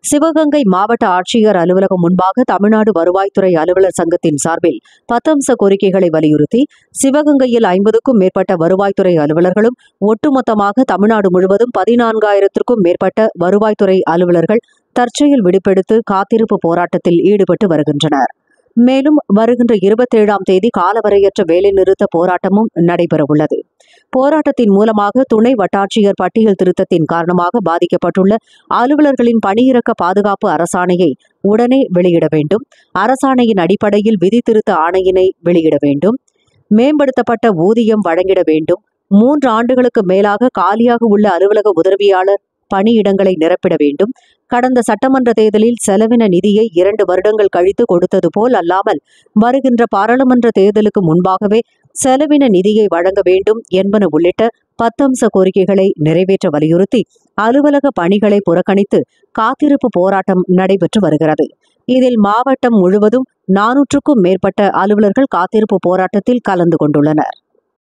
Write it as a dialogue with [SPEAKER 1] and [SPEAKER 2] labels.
[SPEAKER 1] சிவகங்கை மாவட்ட ஆட்சியர் அலுவலகம் முன்பாக தமிழ்நாடு வருவாய்த்துறை அலுவலர் சங்கத்தின் சார்பில் பத்தம்ச கோரிக்கைகளை வலியுறுத்தி சிவகங்கையில் ஐம்பதுக்கும் மேற்பட்ட வருவாய்த்துறை அலுவலர்களும் ஒட்டுமொத்தமாக தமிழ்நாடு முழுவதும் பதினான்காயிரத்திற்கும் மேற்பட்ட வருவாய்த்துறை அலுவலர்கள் தற்செயல் விடுப்பெடுத்து காத்திருப்பு போராட்டத்தில் ஈடுபட்டு வருகின்றனர் மேலும் வருகின்ற இருபத்தேழாம் தேதி காலவரையற்ற வேலைநிறுத்த போராட்டமும் நடைபெறவுள்ளது போராட்டத்தின் மூலமாக துணை வட்டாட்சியர் பட்டியல் திருத்தத்தின் காரணமாக பாதிக்கப்பட்டுள்ள அலுவலர்களின் பணியிறக்க பாதுகாப்பு அரசாணையை உடனே வெளியிட வேண்டும் அரசாணையின் அடிப்படையில் விதி திருத்த ஆணையினை வெளியிட வேண்டும் மேம்படுத்தப்பட்ட ஊதியம் வழங்கிட வேண்டும் மூன்று ஆண்டுகளுக்கு மேலாக காலியாக உள்ள அலுவலக உதவியாளர் பணியிடங்களை நிரப்பிட வேண்டும் கடந்த சட்டமன்ற தேர்தலில் செலவின நிதியை இரண்டு வருடங்கள் கழித்து கொடுத்தது போல் அல்லாமல் வருகின்ற பாராளுமன்ற தேர்தலுக்கு முன்பாகவே செலவின நிதியை வழங்க வேண்டும் என்பன உள்ளிட்ட பத்தம்ச கோரிக்கைகளை நிறைவேற்ற வலியுறுத்தி அலுவலக பணிகளை புறக்கணித்து காத்திருப்பு போராட்டம் நடைபெற்று வருகிறது இதில் மாவட்டம் முழுவதும் நானூற்றுக்கும் மேற்பட்ட அலுவலர்கள் காத்திருப்பு போராட்டத்தில் கலந்து கொண்டுள்ளனர்